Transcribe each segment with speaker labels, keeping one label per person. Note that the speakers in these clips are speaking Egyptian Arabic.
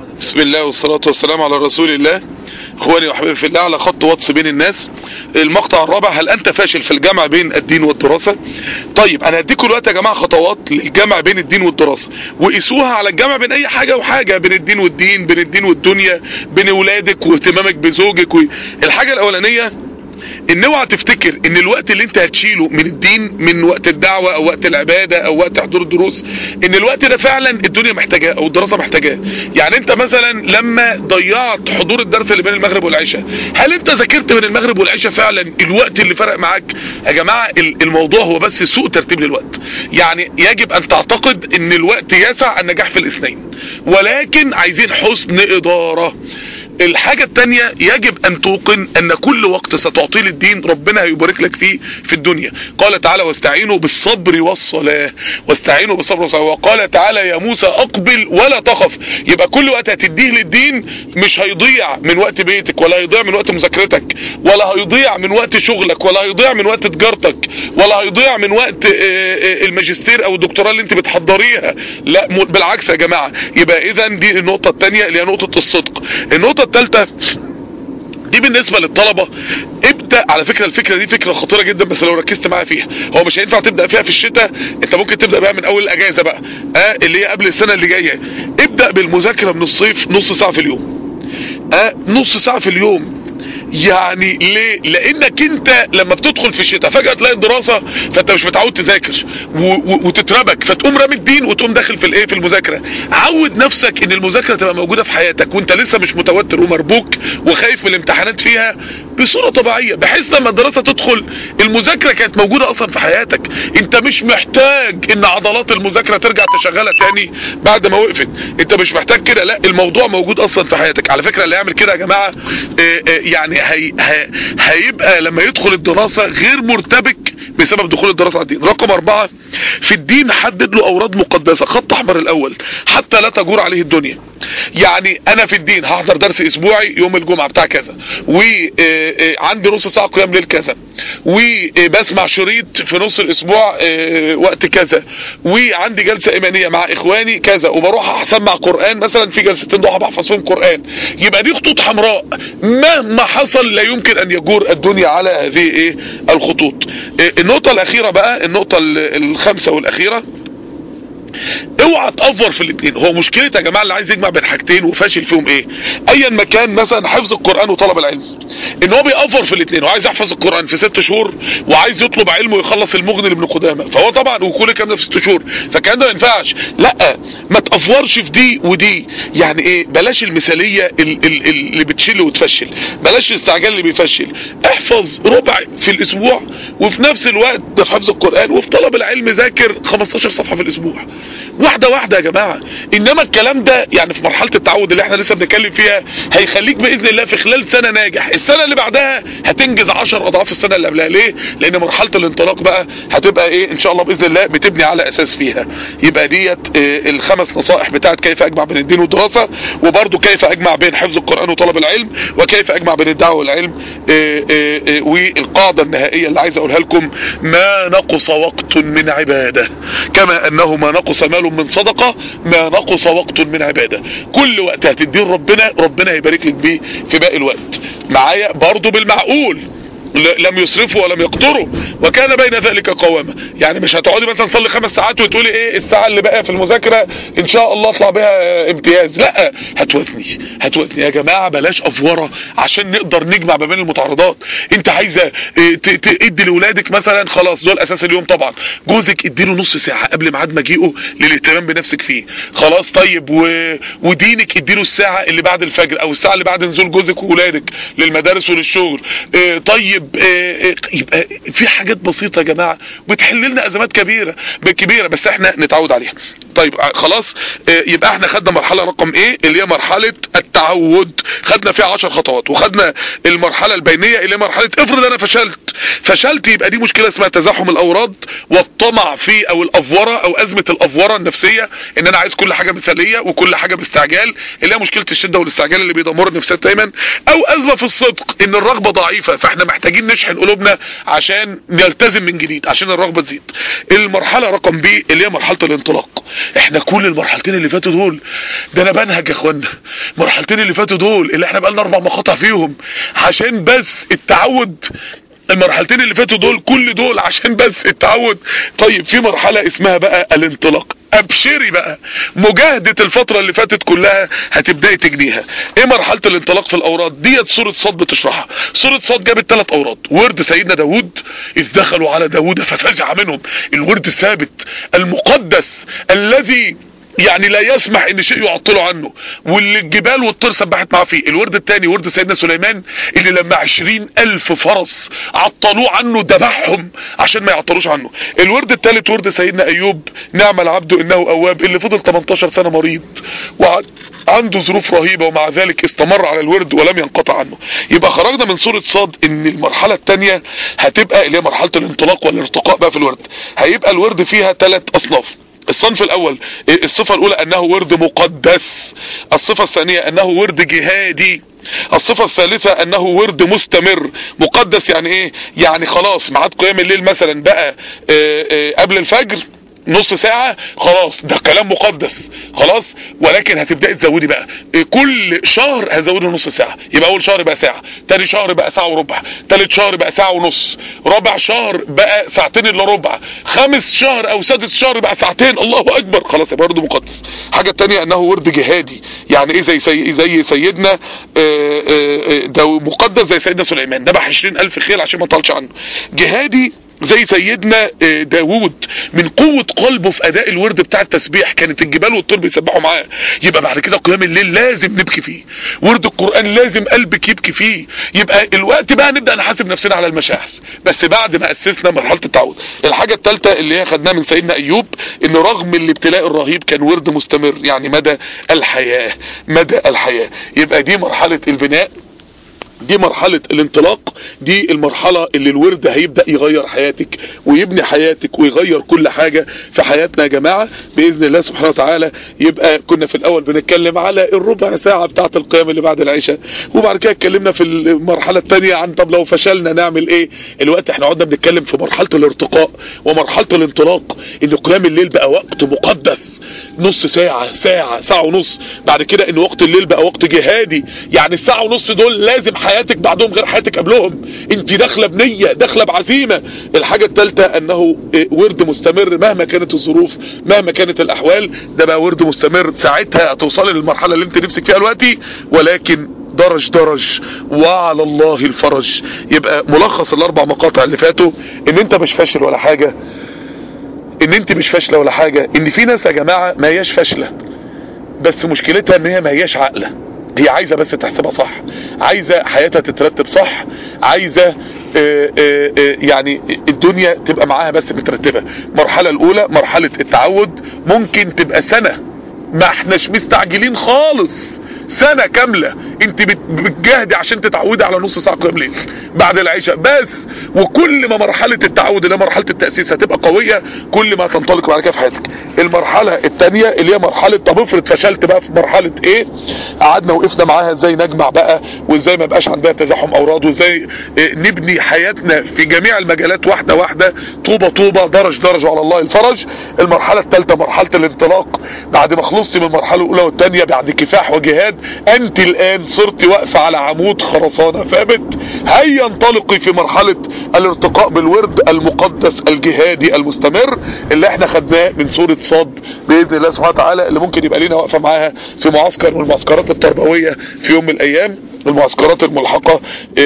Speaker 1: بسم الله والصلاة والسلام على رسول الله اخواني وحبيبي في الله على خط واتس بين الناس المقطع الرابع هل انت فاشل في الجمع بين الدين والدراسة طيب انا هديكم دلوقتي يا جماعة خطوات للجمع بين الدين والدراسة وقيسوها على الجمع بين اي حاجة وحاجة بين الدين والدين بين الدين والدنيا بين اولادك واهتمامك بزوجك و... الحاجة الاولانية ان اوعى تفتكر ان الوقت اللي انت هتشيله من الدين من وقت الدعوة او وقت العبادة او وقت حضور الدروس ان الوقت ده فعلا الدنيا محتاجاه او الدراسة محتاجاه يعني انت مثلا لما ضيعت حضور الدرس اللي بين المغرب والعشاء هل انت ذاكرت من المغرب والعشاء فعلا الوقت اللي فرق معاك يا جماعة الموضوع هو بس سوء ترتيب للوقت يعني يجب ان تعتقد ان الوقت يسع النجاح في الاثنين ولكن عايزين حسن ادارة الحاجة التانية يجب ان توقن ان كل وقت ستعطيه للدين ربنا هيبارك لك فيه في الدنيا قال تعالى واستعينوا بالصبر والصلاة واستعينوا بالصبر والصلاة وقال تعالى يا موسى اقبل ولا تخف يبقى كل وقت هتديه للدين مش هيضيع من وقت بيتك ولا هيضيع من وقت مذاكرتك ولا هيضيع من وقت شغلك ولا هيضيع من وقت تجارتك ولا هيضيع من وقت الماجستير او الدكتوراه اللي انت بتحضريها لا بالعكس يا جماعة يبقى اذا دي النقطة التانية اللي هي نقطة الصدق النقطة الثالثة دي بالنسبة للطلبة ابدأ على فكرة الفكرة دي فكرة خطيرة جدا بس لو ركزت معايا فيها هو مش هينفع تبدأ فيها في الشتاء انت ممكن تبدأ بقى من اول الاجازة بقى اه اللي هي قبل السنة اللي جاية ابدأ بالمذاكرة من الصيف نص ساعة في اليوم اه نص ساعة في اليوم يعني ليه لانك انت لما بتدخل في الشتاء فجأة تلاقي الدراسة فانت مش متعود تذاكر وتتربك فتقوم رامي الدين وتقوم داخل في الايه في المذاكرة عود نفسك ان المذاكرة تبقى موجودة في حياتك وانت لسه مش متوتر ومربوك وخايف من الامتحانات فيها بصورة طبيعية بحيث لما الدراسة تدخل المذاكرة كانت موجودة اصلا في حياتك انت مش محتاج ان عضلات المذاكرة ترجع تشغلها تاني بعد ما وقفت انت مش محتاج كده لا الموضوع موجود اصلا في حياتك على فكرة اللي يعمل كده يا جماعة اه اه يعني هي هي هيبقى لما يدخل الدراسة غير مرتبك بسبب دخول الدراسة على الدين رقم اربعة في الدين حدد له اوراد مقدسة خط احمر الاول حتى لا تجور عليه الدنيا يعني انا في الدين هحضر درس اسبوعي يوم الجمعة بتاع كذا وعندي نص ساعة قيام ليل كذا وبسمع شريط في نص الاسبوع وقت كذا وعندي جلسة ايمانية مع اخواني كذا وبروح اسمع قرآن مثلا في جلستين ضحى بحفظ فيهم قرآن يبقى دي خطوط حمراء مهما حصل لا يمكن ان يجور الدنيا على هذه ايه الخطوط النقطة الاخيرة بقى النقطة الخامسة والاخيرة اوعى تأفور في الاثنين هو مشكلة يا جماعة اللي عايز يجمع بين حاجتين وفاشل فيهم ايه ايا مكان مثلا حفظ القرآن وطلب العلم ان هو بيأفور في الاثنين وعايز يحفظ القرآن في ست شهور وعايز يطلب علم ويخلص المغني لابن قدامة فهو طبعا وكل الكلام ده في ست شهور فكان ده ما ينفعش لا ما تأفورش في دي ودي يعني ايه بلاش المثالية اللي بتشل وتفشل بلاش الاستعجال اللي بيفشل احفظ ربع في الاسبوع وفي نفس الوقت ده في حفظ القرآن وفي طلب العلم ذاكر 15 صفحة في الاسبوع واحدة واحدة يا جماعة انما الكلام ده يعني في مرحلة التعود اللي احنا لسه بنتكلم فيها هيخليك باذن الله في خلال سنة ناجح السنة اللي بعدها هتنجز 10 اضعاف السنة اللي قبلها ليه لان مرحلة الانطلاق بقى هتبقى ايه ان شاء الله باذن الله بتبني على اساس فيها يبقى ديت اه الخمس نصائح بتاعت كيف اجمع بين الدين والدراسة وبرضو كيف اجمع بين حفظ القرآن وطلب العلم وكيف اجمع بين الدعوة والعلم اه اه والقاعدة النهائية اللي عايز اقولها لكم ما نقص وقت من عبادة كما انه ما نقص مال من صدقة ما نقص وقت من عبادة كل وقت هتدين ربنا ربنا هيبارك لك بيه في باقي الوقت معايا برضو بالمعقول لم يسرفوا ولم يقتروا وكان بين ذلك قوامة يعني مش هتقعدي مثلا تصلي خمس ساعات وتقولي ايه الساعة اللي بقى في المذاكرة ان شاء الله اطلع بها امتياز لا هتوزني هتوزني يا جماعة بلاش افورة عشان نقدر نجمع ما بين المتعارضات انت عايزة تدي لولادك مثلا خلاص دول اساس اليوم طبعا جوزك اديله نص ساعة قبل ميعاد مجيئه للاهتمام بنفسك فيه خلاص طيب و... ودينك اديله الساعة اللي بعد الفجر او الساعة اللي بعد نزول جوزك وولادك للمدارس وللشغل اه طيب يبقى في حاجات بسيطة يا جماعة بتحل لنا ازمات كبيرة كبيرة بس احنا نتعود عليها طيب خلاص يبقى احنا خدنا مرحلة رقم ايه اللي هي مرحلة التعود خدنا فيها عشر خطوات وخدنا المرحلة البينية اللي هي مرحلة افرض انا فشلت فشلت يبقى دي مشكلة اسمها تزاحم الاوراد والطمع في او الافورة او ازمة الافورة النفسية ان انا عايز كل حاجة مثالية وكل حاجة باستعجال اللي هي مشكلة الشدة والاستعجال اللي بيدمر النفسيات دايما او ازمة في الصدق ان الرغبة ضعيفة فاحنا محتاجين محتاجين نشحن قلوبنا عشان نلتزم من جديد عشان الرغبة تزيد المرحلة رقم بي اللي هي مرحلة الانطلاق احنا كل المرحلتين اللي فاتوا دول ده انا بنهج يا اخوانا المرحلتين اللي فاتوا دول اللي احنا بقالنا اربع مقاطع فيهم عشان بس التعود المرحلتين اللي فاتوا دول كل دول عشان بس التعود طيب في مرحلة اسمها بقى الانطلاق ابشري بقى مجاهدة الفترة اللي فاتت كلها هتبدأي تجنيها ايه مرحلة الانطلاق في الاوراد ديت سورة صاد بتشرحها سورة صاد جابت ثلاث اوراد ورد سيدنا داود اذ دخلوا على داود ففزع منهم الورد الثابت المقدس الذي يعني لا يسمح ان شيء يعطله عنه واللي الجبال والطير سبحت معاه فيه الورد الثاني ورد سيدنا سليمان اللي لما عشرين الف فرس عطلوه عنه ذبحهم عشان ما يعطلوش عنه الورد الثالث ورد سيدنا ايوب نعم العبد انه اواب اللي فضل 18 سنة مريض وعنده ظروف رهيبة ومع ذلك استمر على الورد ولم ينقطع عنه يبقى خرجنا من سورة صاد ان المرحلة الثانية هتبقى اللي هي مرحلة الانطلاق والارتقاء بقى في الورد هيبقى الورد فيها ثلاث اصناف الصنف الاول الصفة الاولى انه ورد مقدس الصفة الثانية انه ورد جهادي الصفة الثالثة انه ورد مستمر مقدس يعني ايه يعني خلاص ميعاد قيام الليل مثلا بقى آآ آآ قبل الفجر نص ساعة خلاص ده كلام مقدس خلاص ولكن هتبدأي تزودي بقى كل شهر هزوده نص ساعة يبقى اول شهر بقى ساعة تاني شهر بقى ساعة وربع تالت شهر بقى ساعة ونص رابع شهر بقى ساعتين الا ربع خامس شهر او سادس شهر بقى ساعتين الله اكبر خلاص يبقى برضه مقدس حاجة تانية انه ورد جهادي يعني ايه زي سي زي سيدنا ده مقدس زي سيدنا سليمان ذبح 20000 خيل عشان ما طالش عنه جهادي زي سيدنا داوود من قوة قلبه في اداء الورد بتاع التسبيح كانت الجبال والطير بيسبحوا معاه يبقى بعد كده قيام الليل لازم نبكي فيه ورد القرآن لازم قلبك يبكي فيه يبقى الوقت بقى نبدأ نحاسب نفسنا على المشاعر بس بعد ما اسسنا مرحلة التعوذ الحاجة الثالثة اللي هي خدناها من سيدنا ايوب ان رغم الابتلاء الرهيب كان ورد مستمر يعني مدى الحياة مدى الحياة يبقى دي مرحلة البناء دي مرحلة الانطلاق دي المرحلة اللي الورد هيبدأ يغير حياتك ويبني حياتك ويغير كل حاجة في حياتنا يا جماعة بإذن الله سبحانه وتعالى يبقى كنا في الأول بنتكلم على الربع ساعة بتاعة القيام اللي بعد العشاء وبعد كده اتكلمنا في المرحلة الثانية عن طب لو فشلنا نعمل ايه الوقت احنا قعدنا بنتكلم في مرحلة الارتقاء ومرحلة الانطلاق ان قيام الليل بقى وقت مقدس نص ساعة ساعة ساعة ونص بعد كده ان وقت الليل بقى وقت جهادي يعني الساعة ونص دول لازم حياتك بعدهم غير حياتك قبلهم انت داخله بنيه داخله بعزيمه الحاجه الثالثه انه ورد مستمر مهما كانت الظروف مهما كانت الاحوال ده بقى ورد مستمر ساعتها هتوصلي للمرحله اللي انت نفسك فيها دلوقتي ولكن درج درج وعلى الله الفرج يبقى ملخص الاربع مقاطع اللي فاتوا ان انت مش فاشل ولا حاجه ان انت مش فاشله ولا حاجه ان في ناس يا جماعه ما هياش فاشله بس مشكلتها ان هي ما هياش عاقله هي عايزة بس تحسبها صح عايزة حياتها تترتب صح عايزة اه اه اه يعني الدنيا تبقى معاها بس مترتبة المرحلة الاولى مرحلة التعود ممكن تبقى سنة ما احناش مستعجلين خالص سنة كاملة انت بتجاهدي عشان تتعودي على نص ساعة قيام ليل بعد العشاء بس وكل ما مرحلة التعود اللي هي مرحلة التأسيس هتبقى قوية كل ما تنطلق بعد كده في حياتك المرحلة التانية اللي هي مرحلة طب افرض فشلت بقى في مرحلة ايه قعدنا وقفنا معاها ازاي نجمع بقى وازاي ما يبقاش عندنا تزاحم اوراد وازاي اه نبني حياتنا في جميع المجالات واحدة واحدة طوبة طوبة درج درج على الله الفرج المرحلة الثالثة مرحلة الانطلاق بعد ما خلصتي من المرحلة الاولى والثانية بعد كفاح وجهاد انت الان صرت واقفة على عمود خرسانة ثابت هيا انطلقي في مرحلة الارتقاء بالورد المقدس الجهادي المستمر اللي احنا خدناه من سورة صاد باذن الله سبحانه وتعالى اللي ممكن يبقى لينا واقفة معاها في معسكر من المعسكرات التربوية في يوم من الايام المعسكرات الملحقة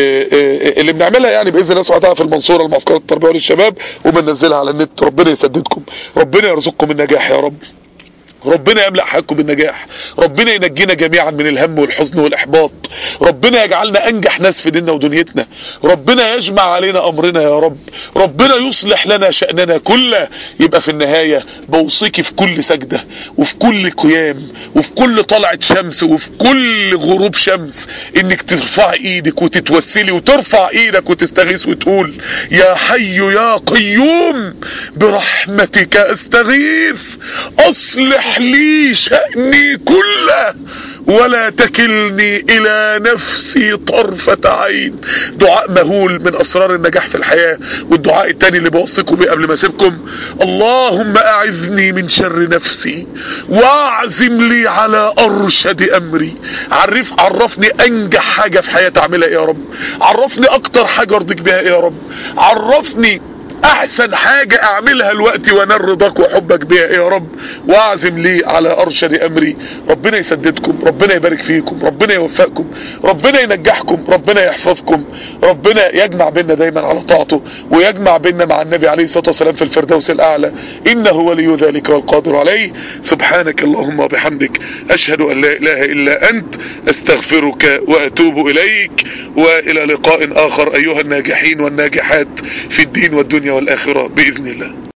Speaker 1: اللي بنعملها يعني باذن الله سبحانه وتعالى في المنصورة المعسكرات التربوية للشباب وبننزلها على النت ربنا يسددكم ربنا يرزقكم النجاح يا رب ربنا يملأ حياتكم بالنجاح ربنا ينجينا جميعا من الهم والحزن والإحباط ربنا يجعلنا أنجح ناس في ديننا ودنيتنا ربنا يجمع علينا أمرنا يا رب ربنا يصلح لنا شأننا كله يبقى في النهاية بوصيكي في كل سجدة وفي كل قيام وفي كل طلعة شمس وفي كل غروب شمس انك ترفع ايدك وتتوسلي وترفع ايدك وتستغيث وتقول يا حي يا قيوم برحمتك استغيث اصلح لي شأني كله ولا تكلني الى نفسي طرفة عين دعاء مهول من اسرار النجاح في الحياة والدعاء التاني اللي بوصيكم بيه قبل ما اسيبكم اللهم اعذني من شر نفسي واعزم لي على ارشد امري عرف عرفني انجح حاجة في حياتي اعملها ايه يا رب عرفني اكتر حاجة ارضيك بيها ايه يا رب عرفني احسن حاجة اعملها الوقت وانال رضاك وحبك بيها ايه يا رب واعزم لي على ارشد امري ربنا يسددكم ربنا يبارك فيكم ربنا يوفقكم ربنا ينجحكم ربنا يحفظكم ربنا يجمع بيننا دايما على طاعته ويجمع بيننا مع النبي عليه الصلاة والسلام في الفردوس الاعلى انه ولي ذلك والقادر عليه سبحانك اللهم وبحمدك اشهد ان لا اله الا انت استغفرك واتوب اليك والى لقاء اخر ايها الناجحين والناجحات في الدين والدنيا والآخرة بإذن الله